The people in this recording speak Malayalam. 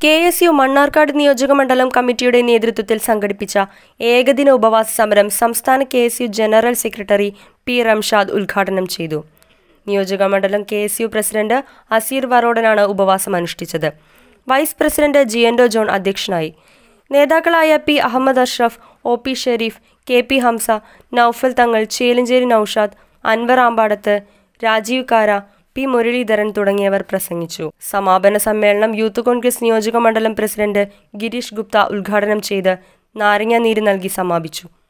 കെ എസ് യു മണ്ണാർക്കാട് നിയോജകമണ്ഡലം കമ്മിറ്റിയുടെ നേതൃത്വത്തിൽ സംഘടിപ്പിച്ച ഏകദിന ഉപവാസ സമരം സംസ്ഥാന K S U general secretary P Ramshad ഉദ്ഘാടനം ചെയ്തു നിയോജകമണ്ഡലം കെ എസ് യു പ്രസിഡന്റ് അസീർ വറോഡനാണ് ഉപവാസം അനുഷ്ഠിച്ചത് വൈസ് പ്രസിഡന്റ് ജിയൻഡോ ജോൺ അധ്യക്ഷനായി നേതാക്കളായ P Ahammed Ashraf O P Shareef K P Hamza Noufal Thangal Chelancheri Naushad Anwar ആമ്പാടത്ത് Rajeev കാര പി മുരളീധരൻ തുടങ്ങിയവർ പ്രസംഗിച്ചു സമാപന സമ്മേളനം യൂത്ത് കോൺഗ്രസ് നിയോജക മണ്ഡലം പ്രസിഡന്റ് ഗിരീഷ് ഗുപ്ത ഉദ്ഘാടനം ചെയ്ത് നാരങ്ങാനീര് നൽകി സമാപിച്ചു